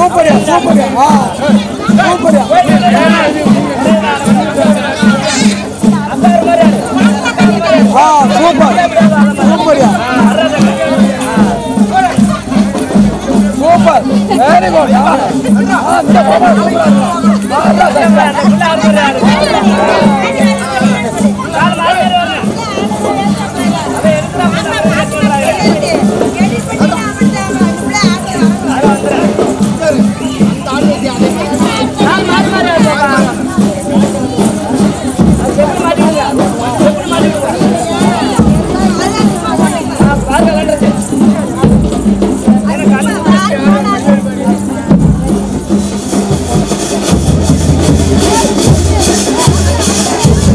சூப்பர்யா சூப்பர்யா ஆ சூப்பர்யா ஆ சூப்பர் சூப்பர்யா சூப்பர் வெரி குட் ஆ ஆ, இந்த பாப்பா ஆ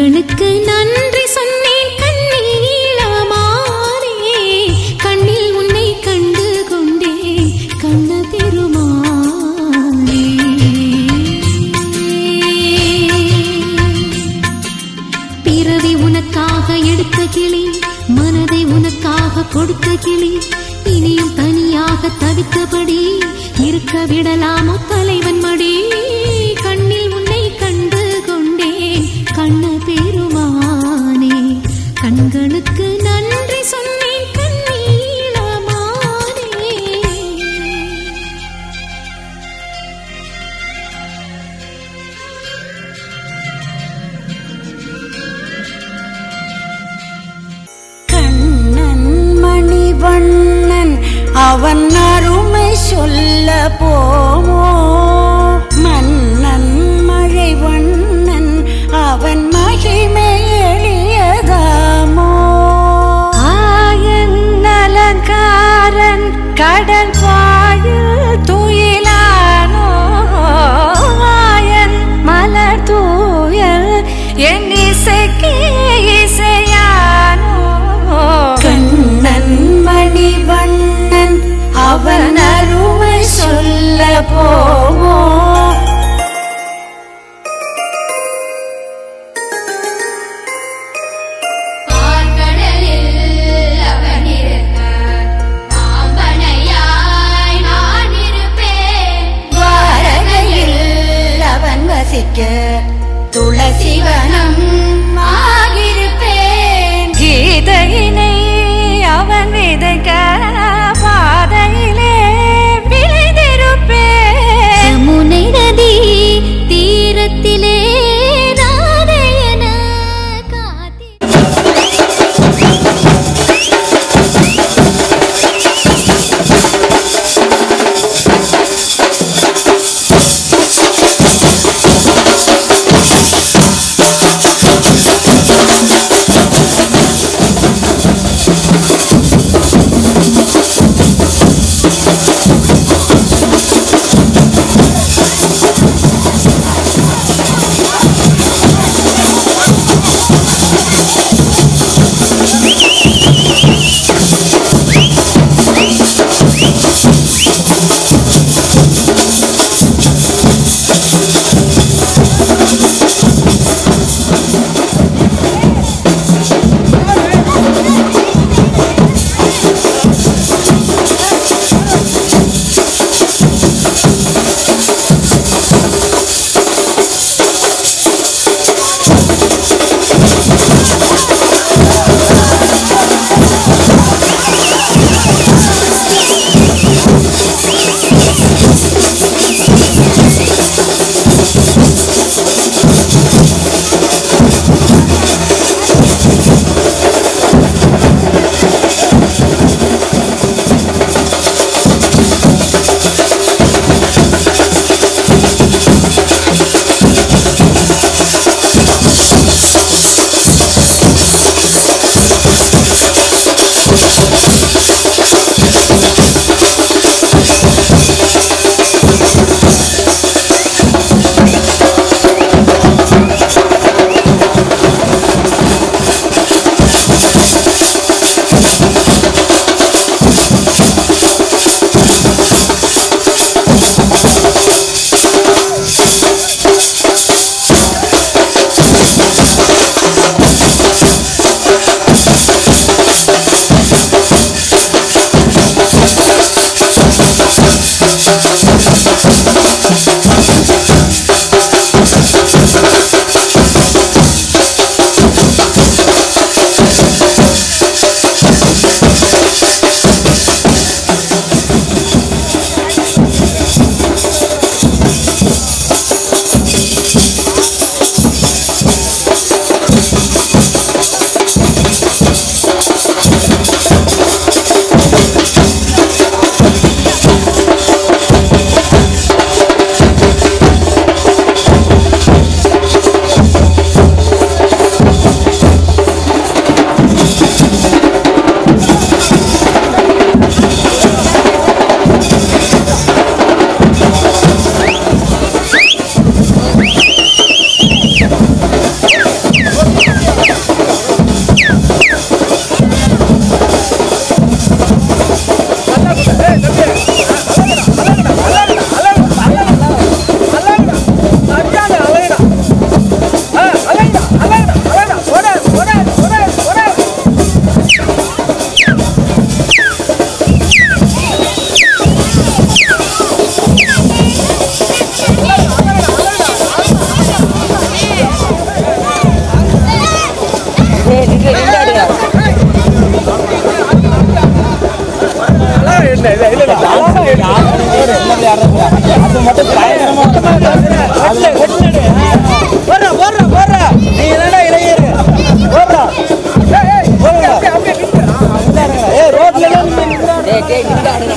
கண்களுக்கு நன்றி சொன்னேன் கண்ணீளமானே கண்ணில் உன்னை கண்டு கொண்டேன் கண்ண பெருமானே பிறவி உனக்காக எடுத்த கிளி மனதை உனக்காக கொடுத்த கிளி இனியும் தனியாக தவித்தபடி இருக்க விடலாமோ தலைவன் மடி கண்ணில் உன்னை கண்டு கொண்டேன் கண்ண பெருமானே கண்களுக்கு நன்றி சொன்னேன் கண்ணீளமானே கண்ணன் மணிவண்ணன் அவன் அருமை சொல்ல போமோ மன்னன் மழைவண்ணன் அவன் மகிமை எளியதாமோ ஆயன் அலங்காரன் கடல் பாயில் துயிலானோ ஆயன் மலர் தூயல் என் இசைக்கு இசையானோ கண்ணன் மணிவண்ணன் அவன் அருமை சொல்ல போமோ பார்க்கடலில் அவன் இருக்க பாம்பனையாய் நான் இருப்பேன் துவாரகையில் அவன் வசிக்க துளசிவனம் ஆகிருப்பேன் கீதையினை அவன் விதைக்க பாதையிலே விளைந்திருப்பேன் யமுனை நதி தீரத்திலே ராதையன காத்தி ஆ அது மட்டும் பயங்கரமா அதுல வெட்டுனடு. போடுறா, போடுறா, போடுறா. நீ என்னடா இளைஞரு? போடுறா. போடுடா. இந்தாருங்க. ஏய், ரோட்ல எல்லாம் நின்னு நின்னுடா.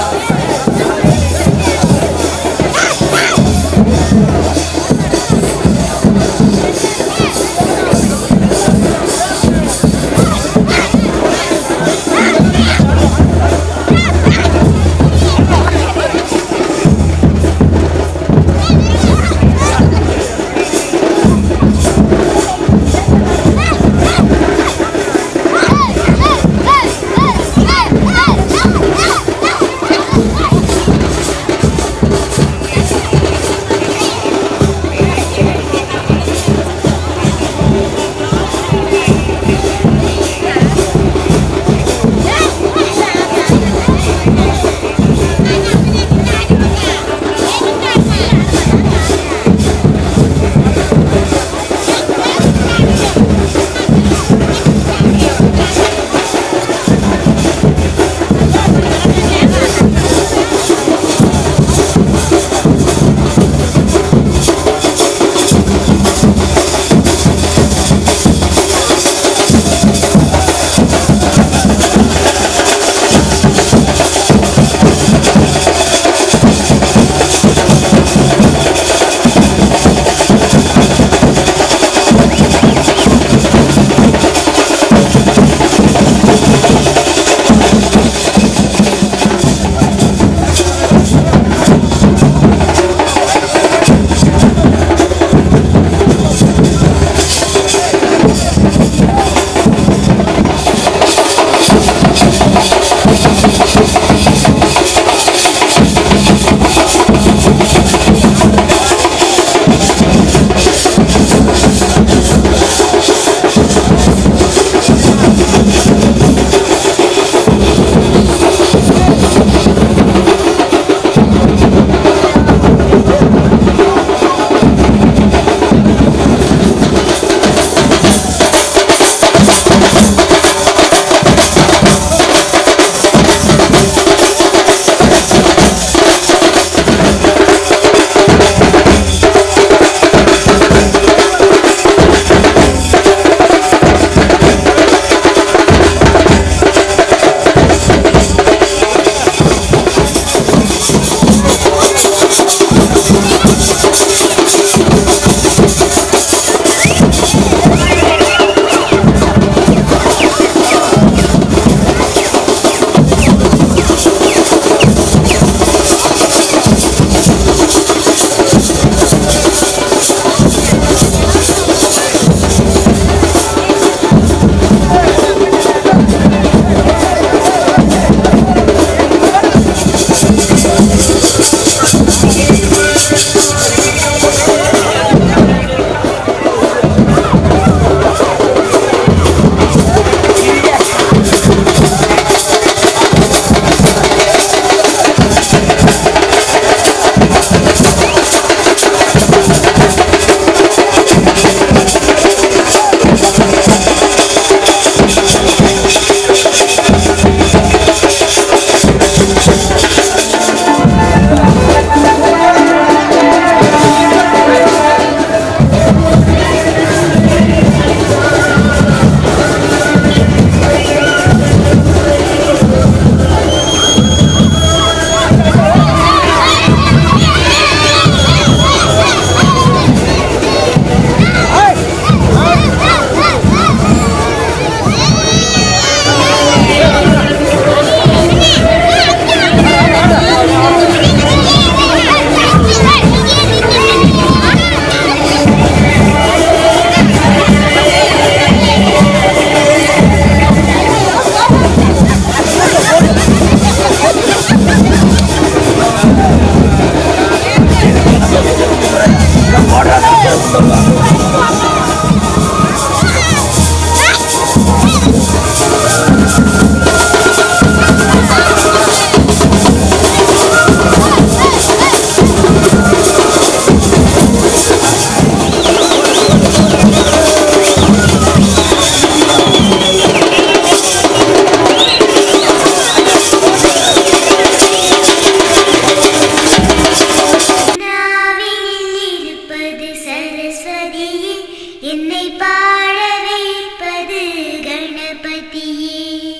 என்னை பாட வைப்பது கணபதியே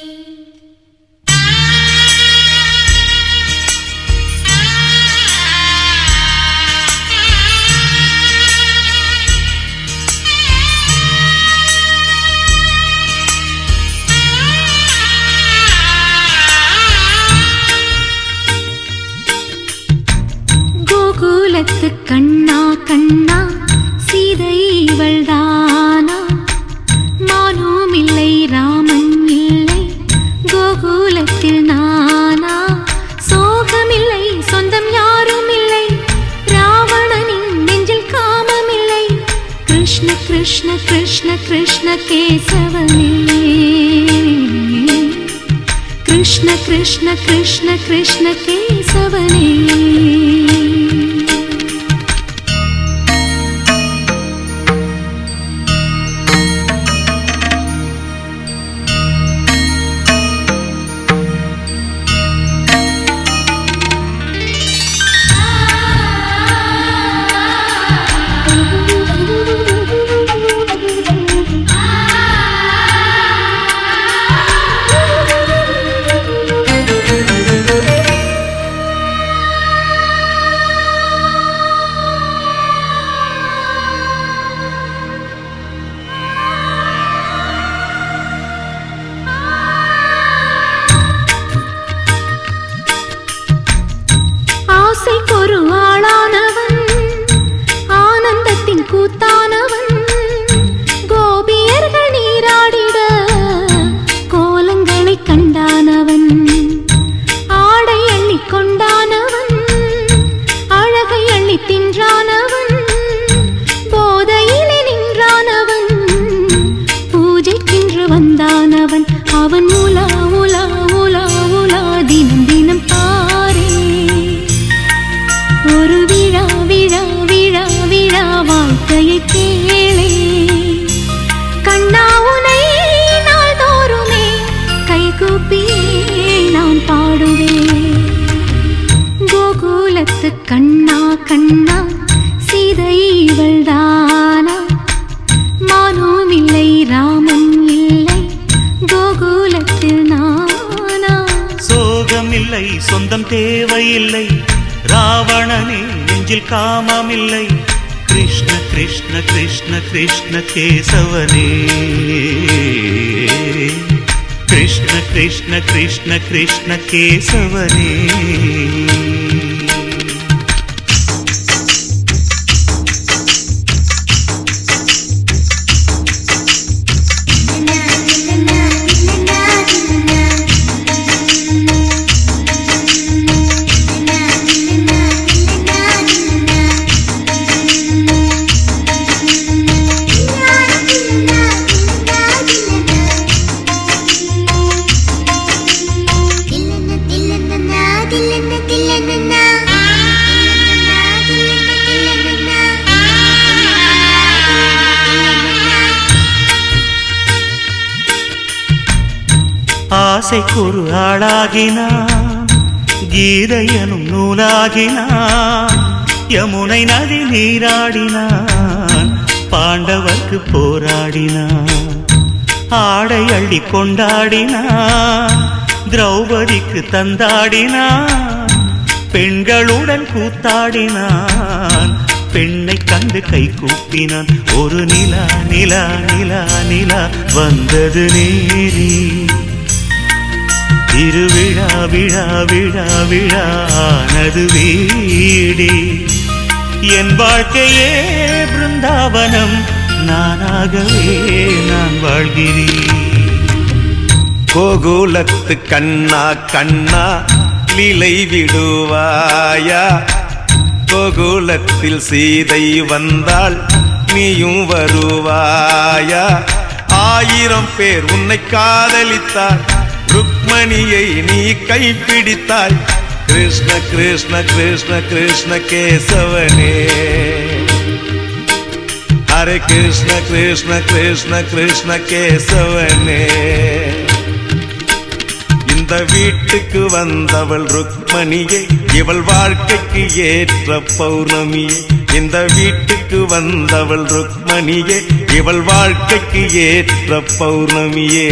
கோகுலத்து கண்ணா கண்ணா சீதை இவள்தானா நானும் இல்லை ராமன் இல்லை கோகுலத்தில் நானா சோகமில்லை சொந்தம் யாரும் இல்லை ராவணனின் நெஞ்சில் காமமில்லை கிருஷ்ண கிருஷ்ண கிருஷ்ண கிருஷ்ண கேசவனே கிருஷ்ண கிருஷ்ண கிருஷ்ண கிருஷ்ண கேசவனே ஆசைக்கொரு ஆளானவன் ஆனந்தத்தின் கூத்தானவன் கோபியர்கள் நீராடிட கோலங்களை கண்டானவன் ஆடை அள்ளி கொண்டானவன் அழகை அள்ளி தின்றானவன் போதையிலே நின்றானவன் பூஜைக்கென்று வந்தானவன் அவன் உலா உலா உலா உலா தினம் தினம் பாரே ஒரு விழா விழா விழா விழா வாழ்க்கையை கேளே கண்ணா உனை நாள்தோறுமே கைகூப்பியே நான் பாடுவேன் கோகுலத்து கண்ணா கண்ணா சீதை இவள்தானா மானும் இல்லை ராமன் இல்லை கோகுலத்தில் நானா சோகமில்லை சொந்தம் தேவையில்லை ராவணனே நெஞ்சில் காமமில்லை கிருஷ்ண கிருஷ்ண கிருஷ்ண கிருஷ்ண கேசவனே கிருஷ்ண கிருஷ்ண கிருஷ்ண கிருஷ்ண கேசவனே ஆசைக்கொரு ஆளாகினான் கீதையனும் நூலாகினான் யமுனை நதி நீராடினான் பாண்டவர்க்கு போராடினான் ஆடை அள்ளி கொண்டாடினான் திரௌபதிக்கு தந்தாடினான் பெண்களுடன் கூத்தாடினான் பெண்ணை கண்டு கை கூப்பினான் ஒரு நிலா நிலா நிலா நிலா வந்தது நேரி திருவிழா விழா விழா விழா ஆனது வீடே என் வாழ்க்கையே பிருந்தாவனம் நானாகவே நான் வாழ்கிறேன் கோகுலத்து கண்ணா கண்ணா லீலை விடுவாயா கோகுலத்தில் சீதை வந்தாள் நீயும் வருவாயா ஆயிரம் பேர் உன்னை காதலித்தார் ருக்மணியை நீ கைப்பிடித்தாய் கிருஷ்ண கிருஷ்ண கிருஷ்ண கிருஷ்ண கேசவனே ஹரே கிருஷ்ண கிருஷ்ண கிருஷ்ண கிருஷ்ண கேசவனே இந்த வீட்டுக்கு வந்தவள் ருக்மணியே இவள் வாழ்க்கைக்கு ஏற்ற பௌர்ணமியே இந்த வீட்டுக்கு வந்தவள் ருக்மணியே இவள் வாழ்க்கைக்கு ஏற்ற பௌர்ணமியே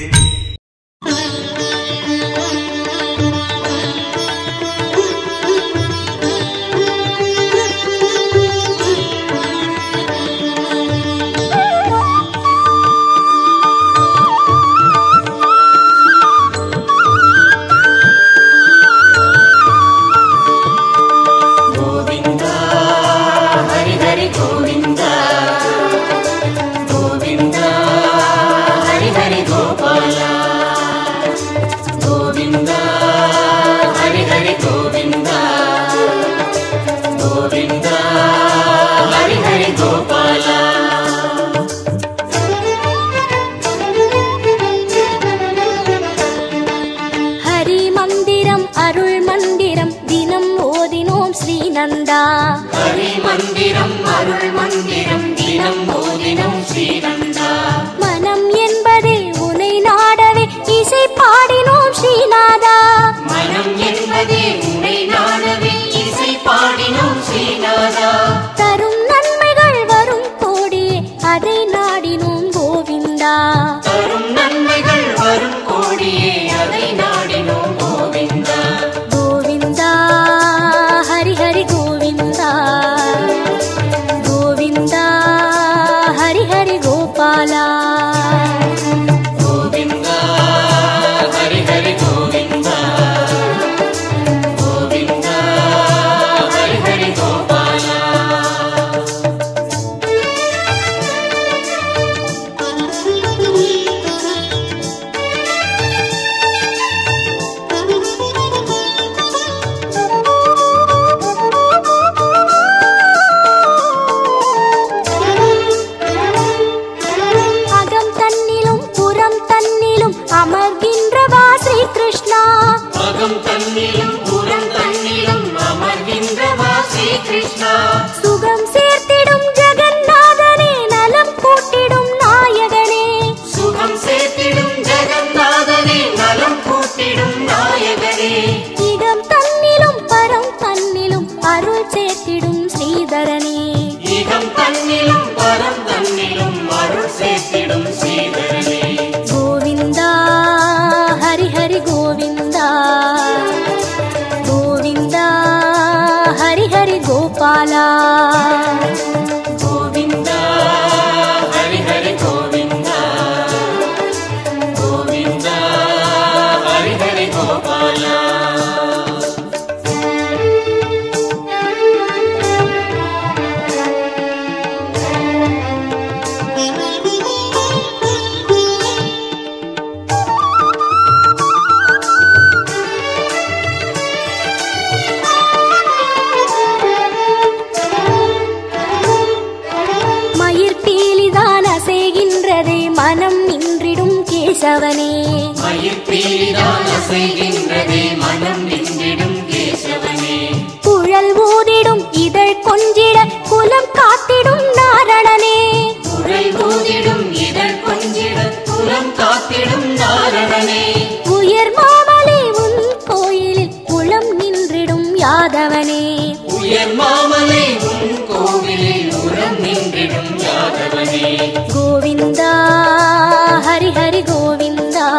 ஹரி மந்திரம் அருள் மந்திரம் தினம் ஓதினோம் ஸ்ரீநந்தா மனம் என்பதே உனை நாடவே இசை பாடினோம் ஸ்ரீநாதா தரும் நன்மைகள் வரும் கோடியே அதை நாடினோம் கோவிந்தா கோவிந்தா ஹரி ஹரி கோவிந்தா கோவிந்தா ஹரி ஹரி கோபாலா அகம் தன்னிலும் புறம் தன்னிலும் அமர்கின்றவா ஸ்ரீ கிருஷ்ணா சுகம் சேர்த்திடும் ஜெகநாதனே நலம் கூட்டிடும் நாயகனே இடம் தன்னிலும் பரம் தன்னிலும் அருள் சேர்த்திடும் ஸ்ரீதரனே கோவிந்தா ஹரி ஹரி கோவிந்தா கோவிந்தா ஹரி ஹரி கோபாலா மயிர் பீலிதான் அசைகின்றதே மனம் நின்றிடும் கேசவனே குழல் ஊதிடும் இதழ் கொஞ்சிட குலம் காத்திடும் நாரணனே உயர் மாமலை உன் கோயிலில் குளம் நின்றிடும் யாதவனே கோவிந்தா ஹரி ஹரி கோவிந்தா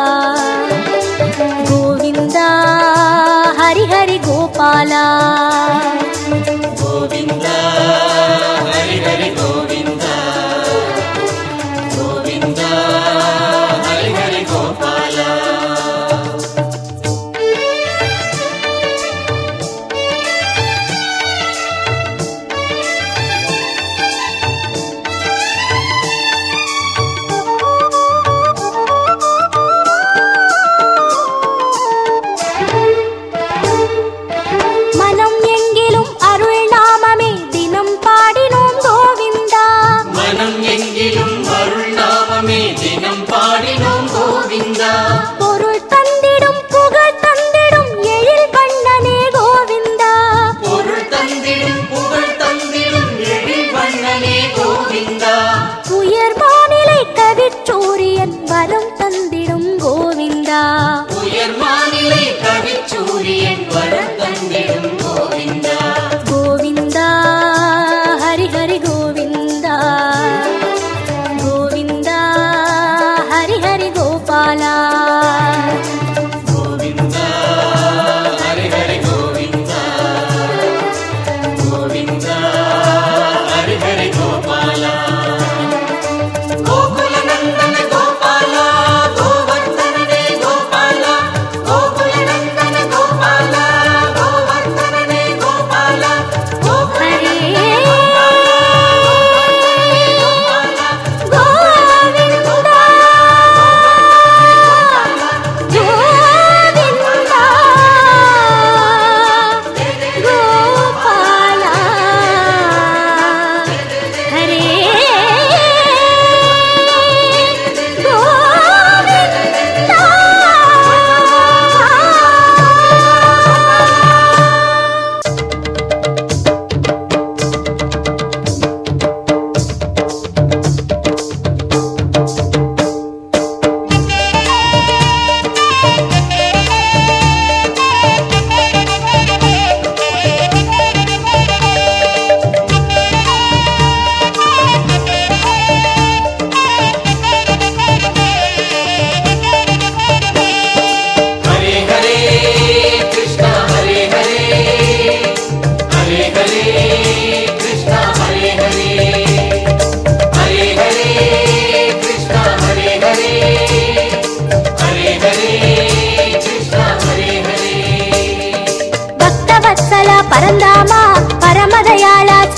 கோவிந்தா ஹரி ஹரி கோபாலா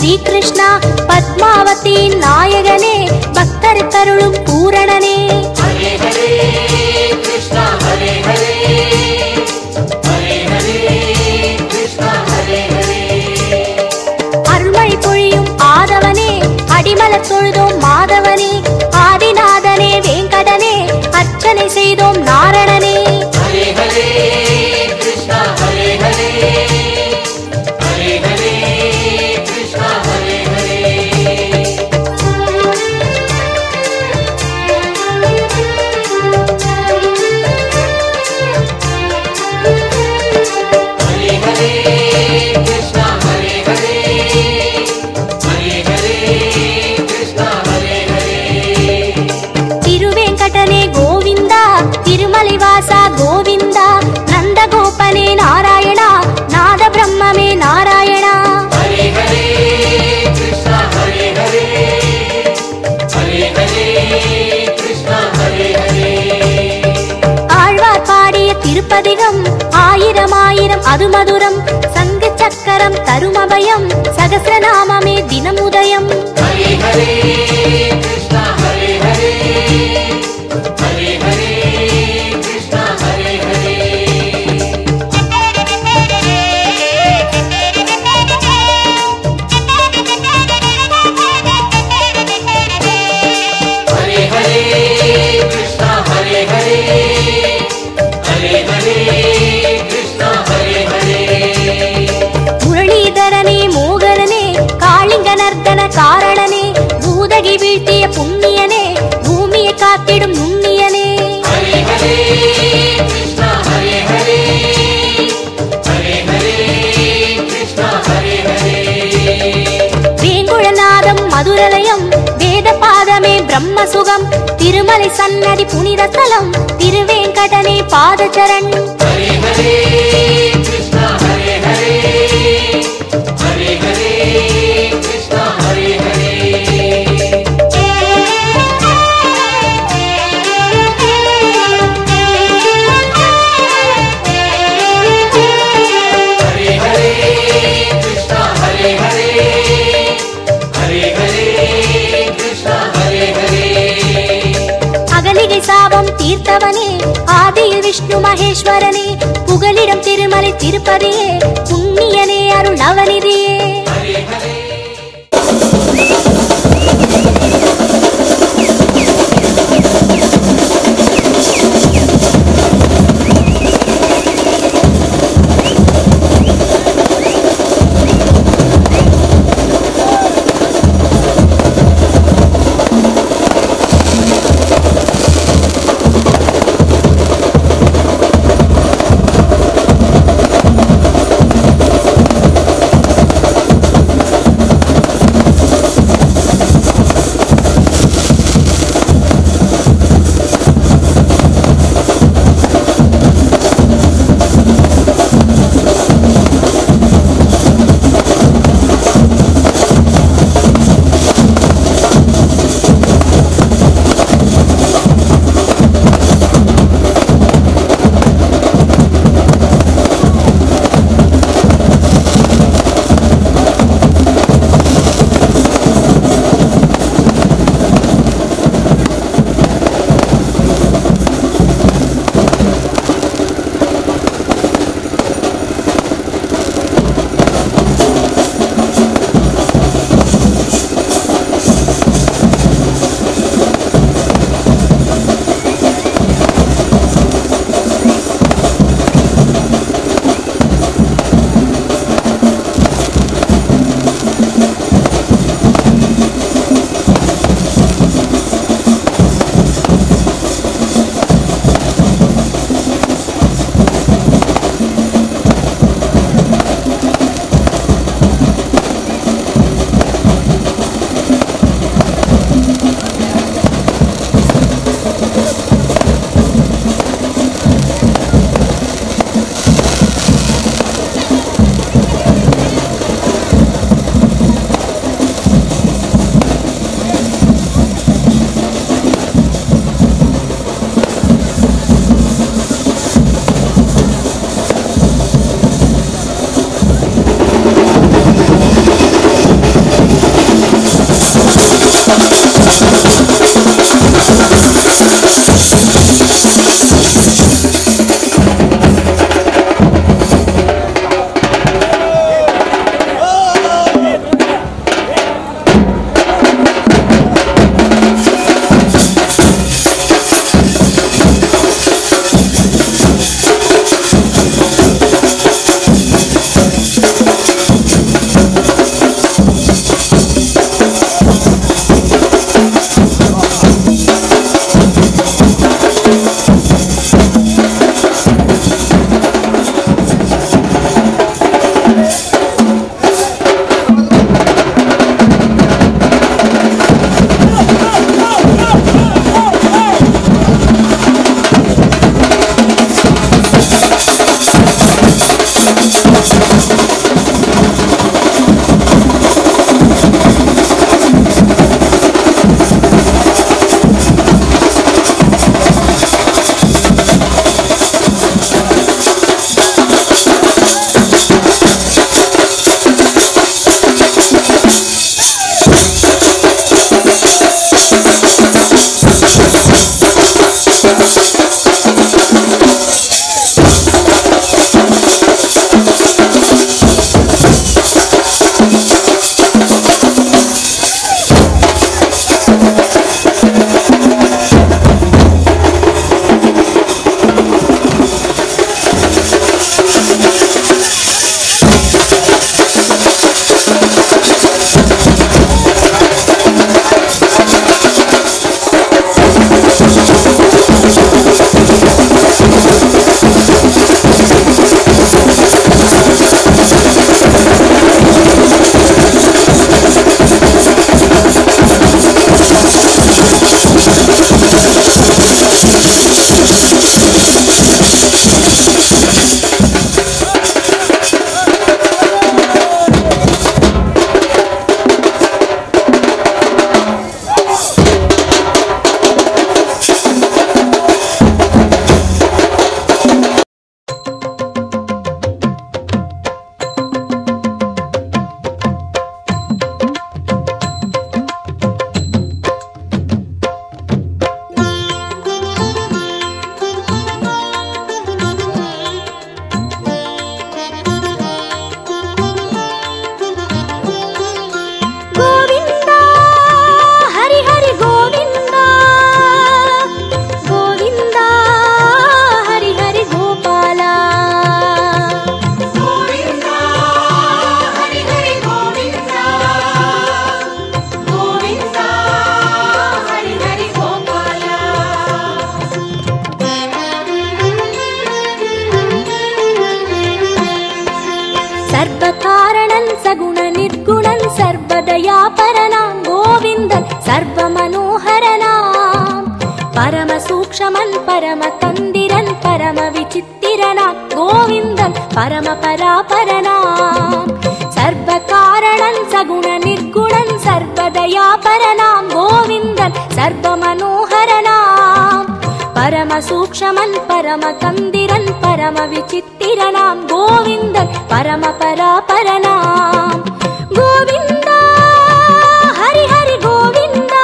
ஸ்ரீகிருஷ்ணா பத்மாவதியின் நாயகனே பக்தருக்கருளும் பூரணனே அருள்மழை பொழியும் ஆதவனே அடிமலர் தொழுதோம் மாதவனே ஆதிநாதனே வேங்கடனே அர்ச்சனை செய்தோம் நாரணனே திருவேங்கடனே கோவிந்தா திருமலை வாசா கோவிந்தா நந்தகோபனே நாராயணா நாத பிரம்மமே நாராயணா ஆழ்வார் பாடிய திருப்பதிகம் ஆயிரம் ஆயிரம் அது மதுரம் சங்கு சக்கரம் தருமபயம் சகசிரநாமமே தினமுதயம் முரளீதரனே மோகனனே காளிங்க நர்த்தன காரணனே பூதகி வீழ்த்திய புண்ணியனே பூமியை காத்திடும் நுண்ணியனே வேங்குழநாதம் மதுரலயம் வேத பாதமே பிரம்மசுகம் திருமலை சன்னதி புனித தலம் திருவேங்கடனே பாதச்சரண் அகலிகை சாபம் தீர்த்தவனே ஆதியில் விஷ்ணு மகேஸ்வரனே புகலிடம் திருமலை திருப்பதியே புண்ணியனே அருள் நவநிதியே பரம தந்திரன் பரம விசித்திரனாம் கோவிந்தன் பரம பராபரனாம் சர்வ காரணன் சகுண நிர்குணன் சர்வதயாபரனாம் கோவிந்தன் சர்வ மனோகரனாம் பரம சூக்ஷமன் பரம தந்திரன் பரம விசித்திரனாம் கோவிந்தன் பரம பராபரனாம் கோவிந்தா ஹரி ஹரி கோவிந்தா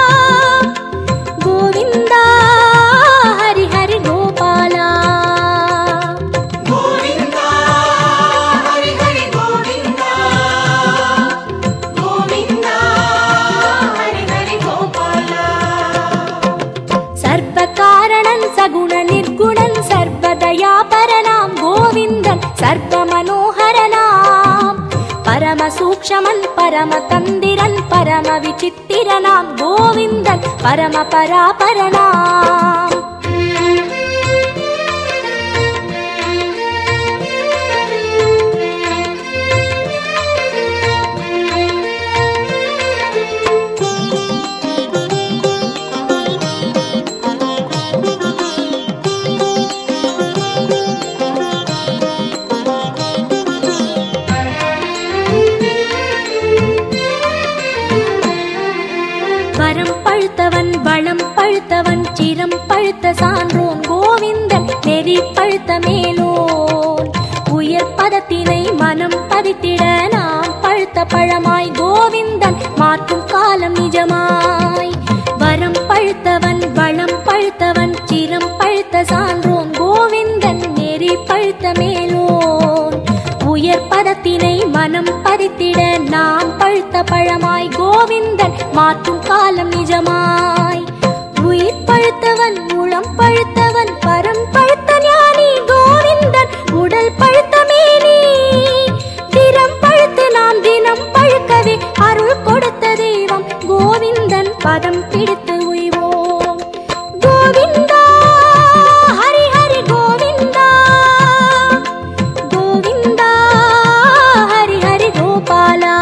கோவிந்தா ஹரி ஹரி கோபாலா சர்வ காரணன் சகுண நிர்குணன் சர்வதயாபரனாம் கோவிந்தன் சர்வ மனோகரனாம் பரம சூக்ஷமன் பரம தந்திரன் பரம விசித்திரனாம் கோவிந்தன் பரம பராபரனாம் வரம் பழுத்தவன் வளம் பழுத்தவன் சிரம் பழுத்த சான்றோன் கோவிந்தன் நெறி பழுத்த மேலோன் உயர் பதத்தினை மனம் பதித்திட நாம் பழுத்த பழமாய் கோவிந்தன் மாற்றும் காலம் நிஜமாய் வரம் பழுத்தவன் வளம் பழுத்தவன் சிரம் பழுத்த சான்றோன் கோவிந்தன் நெறி பழுத்த மேலோன் உயர் பதத்தினை மனம் பதித்திட நாம் பழுத்த பழமாய் கோவிந்தன் மாற்றும் காலம் நிஜமாய் உயிர் பழுத்தவன் உளம் பழுத்தவன் பரம் பழுத்த ஞானி கோவிந்தன் உடல் பழுத்த மேனி திறம் பழுத்து நாம் தினம் பழுக்கவே அருள் கொடுத்த தெய்வம் கோவிந்தன் பதம் பிடித்து உய்வோம் கோவிந்தா ஹரி ஹரி கோவிந்தா கோவிந்தா ஹரி ஹரி கோபாலா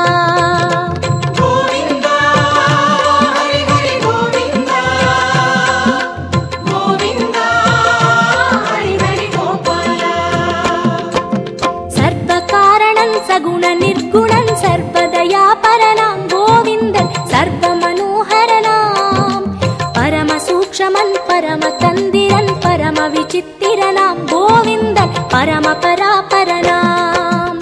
சர்வ காரணன் சகுண நிர்குணன் சர்வதயாபரனாம் கோவிந்தன் சர்வ மனோகரனாம் பரம சூக்ஷமன் பரம தந்திரன் பரம விசித்திரனாம் கோவிந்தன் பரம பராபரனாம்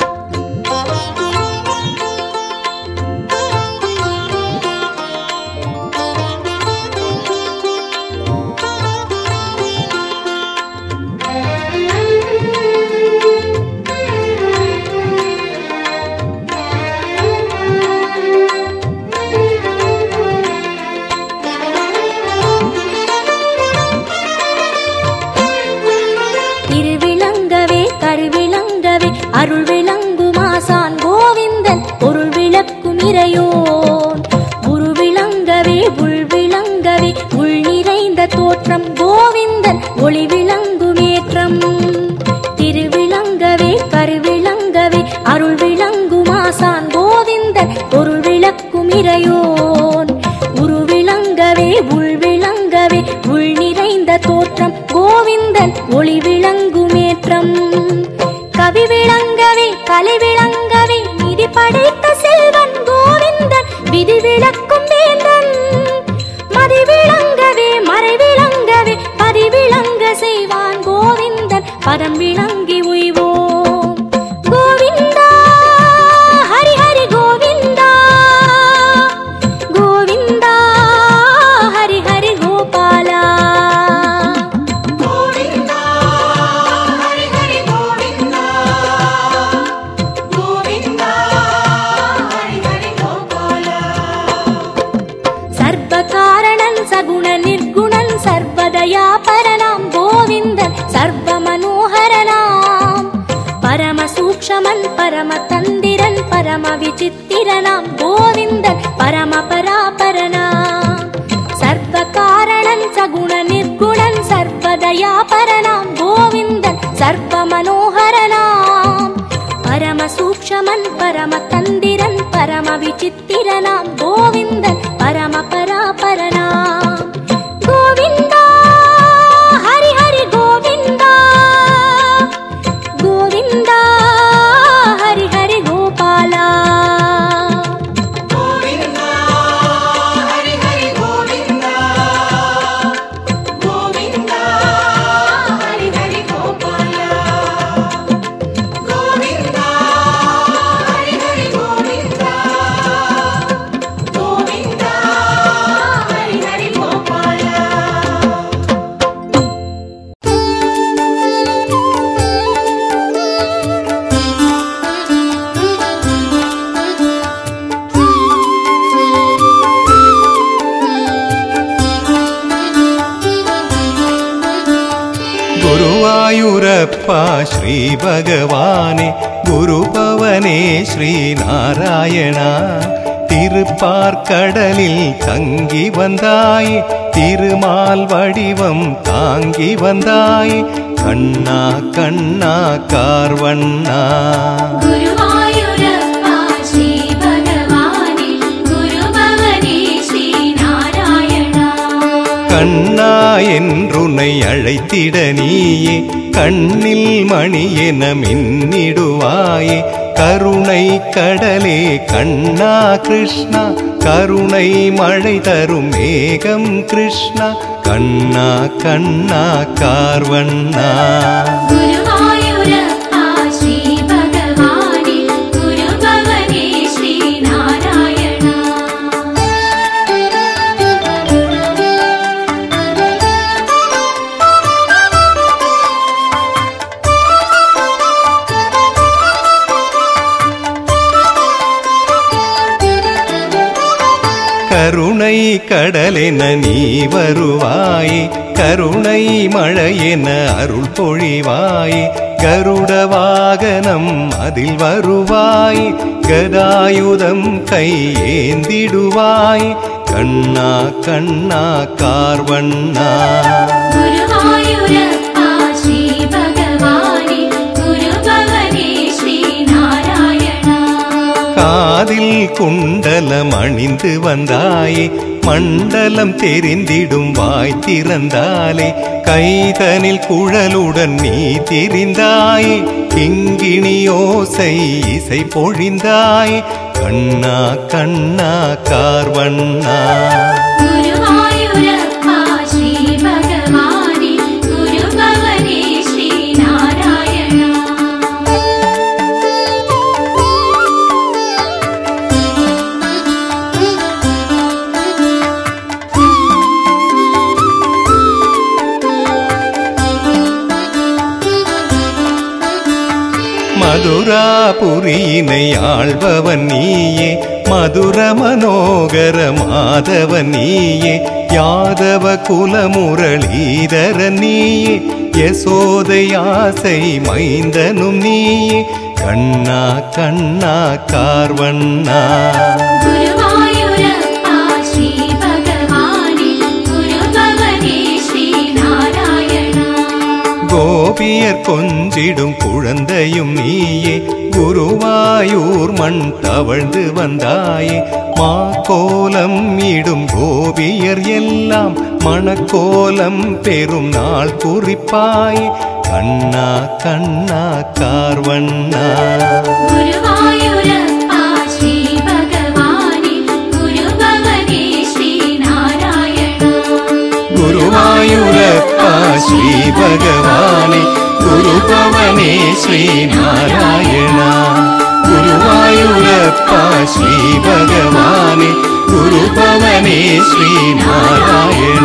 திருவிளங்கவே கருவிளங்கவே அருள் விளங்குமாசான் கோவிந்தன் பொருள் விளக்கும் இறையோன் குரு விளங்கவே உள் விளங்கவே உள் நிறைந்த தோற்றம் கோவிந்தன் ஒளி விளங்குமேற்றம் திருவிளங்கவே கருவிளங்கவே அருள் விளங்குமாசான் கோவிந்தன் பொருள் விளக்கும் இறையோன் உரு விளங்கவே உள் விளங்கவே உள் நிறைந்த தோற்றம் கோவிந்தன் ஒளி விளங்குமேற்றம் கவி விளங்கவே கலை விளங்கவே நிதி படைத்த செல்வன் கோவிந்தன் விதி விளக்கும் வேந்தன் மதி விளங்கவே மறை விளங்கவே பதி விளங்க செய்வான் கோவிந்தன் பதம் விளங்கி உய்வோம் கோவிந்தா ஹரி ஹரி கோவிந்தா கோவிந்தா ஹரி ஹரி கோபாலா சர்வ காரணன் சகுண நிர்குணன் சர்வதயாபரனாம் கோவிந்தன் சர்வ மனோகரனாம் பரம சூக்ஷமன் பரம தந்திரன் பரம விசித்திரனாம் கோவிந்தன் பரம பராபரனாம் சர்வ காரணன் சகுண நிர்குணன் சர்வதயாபரனாம் கோவிந்தன் சர்வ மனோகரனாம் பரம சூக்ஷமன் பரம தந்திரன் பரம விசித்திரனாம் கோவிந்தன் பரம பராபரனாம் கோவிந்தா ഗുരുവായൂരപ്പ ശ്രീ ഭഗവാനെ ഗുരുഭവനേ ശ്രീനാരായണ திருப்பார்கடலில் தங்கி வந்தாய் திருமால் வடிவம் தாங்கி வந்தாய் கண்ணா கண்ணா கார்வண்ணா ഗുരുവായൂരപ്പ ശ്രീ ഭഗവാനെ ഗുരുഭവനേ ശ്രീനാരായണ கண்ணா என்றுனை அழைத்திட நீயே கண்ணில் மணி என மின்னிடுவாயே கருணை கடலே கண்ணா கிருஷ்ணா கருணை மழை தரும் மேகம் கிருஷ்ணா கண்ணா கண்ணா கார்வண்ணா ഗുരുവായൂരപ്പ ശ്രീ ഭഗവാനെ ഗുരുഭവനേ ശ്രീനാരായണ கருணை கடலென நீ வருவாயே கருணை மழையென அருள் பொழிவாயே கருட வாகனம் அதில் வருவாய் கதாயுதம் கை ஏந்திடுவாய் கண்ணா கண்ணா கார்வண்ணா ഗുരുവായൂരപ്പ ശ്രീ ഭഗവാനെ ഗുരുഭവനേ ശ്രീനാരായണ காதில் குண்டலம் அணிந்து வந்தாயே மண்டலம் தெரிந்திடும் வாய் திறந்தாலே கைதனில் குழலுடன் நீ திரிந்தாயே கிங்கிணி ஓசை இசை பொழிந்தாய் கண்ணா கண்ணா கார்வண்ணா ഗുരുവായൂരപ്പ ശ്രീ ഭഗവാനെ ഗുരുഭവനേ ശ്രീനാരായണ மதுராபுரியினை ஆள்பவன் நீயே மதுர மனோகர மாதவன் நீயே யாதவ குலமுரளீதர நீயே யசோதை ஆசை மைந்தனும் நீயே கண்ணா கண்ணா கார்வண்ணா ഗുരുവായൂരപ്പ ശ്രീ ഭഗവാനെ ഗുരുഭവനേ ശ്രീനാരായണ கோபியர் கொஞ்சிடும் குழந்தையும் நீயே குருவாயூர் மண் தவழ்ந்து வந்தாயே மா கோலம் இடும் கோபியர் எல்லாம் மணக்கோலம் பெறும் நாள் குறிப்பாய் கண்ணா கண்ணா கார்வண்ணா ഗുരുവായൂരപ്പ ശ്രീ ഭഗവാനെ ഗുരുഭവനേ ശ്രീനാരായണ ഗുരുവായൂരപ്പ ശ്രീ ഭഗവാനെ ഗുരുഭവനേ ശ്രീനാരായണ ഗുരുവായൂരപ്പ ശ്രീ ഭഗവാനെ ഗുരുഭവനേ ശ്രീനാരായണ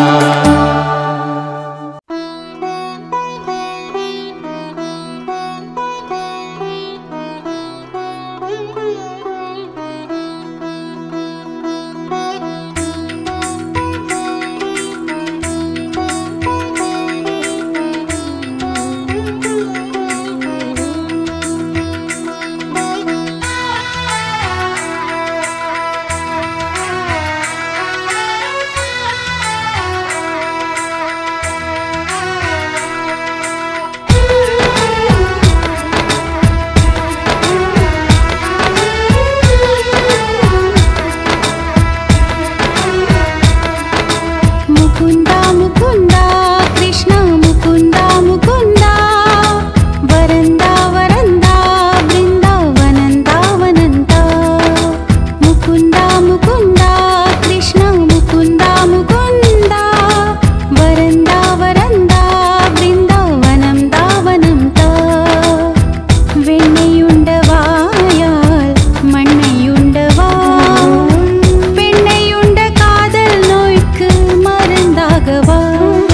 ಮುಕುಂದ ಮುಕುಂದ ಕೃಷ್ಣ ಮುಕುಂದ ಮುಕುಂದ ವರಂದ ವರಂದ ಬೃಂದಾವನಂದ ವನಂತ ಮುಕುಂದ ಮುಕುಂದ ಕೃಷ್ಣ ಮುಕುಂದ ಮುಕುಂದ ವರಂದ ವರಂದ ಬೃಂದಾವನಂ ದಾವನಂತ வெண்ணையுண்டவாயால் மண்ணையுண்டவா பெண்ணையுண்ட காதல் நோய்க்கு மருந்தாகவா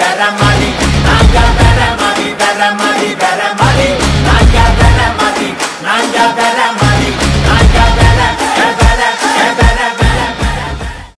தர மணி நாங்க தர மணி தர மணி தர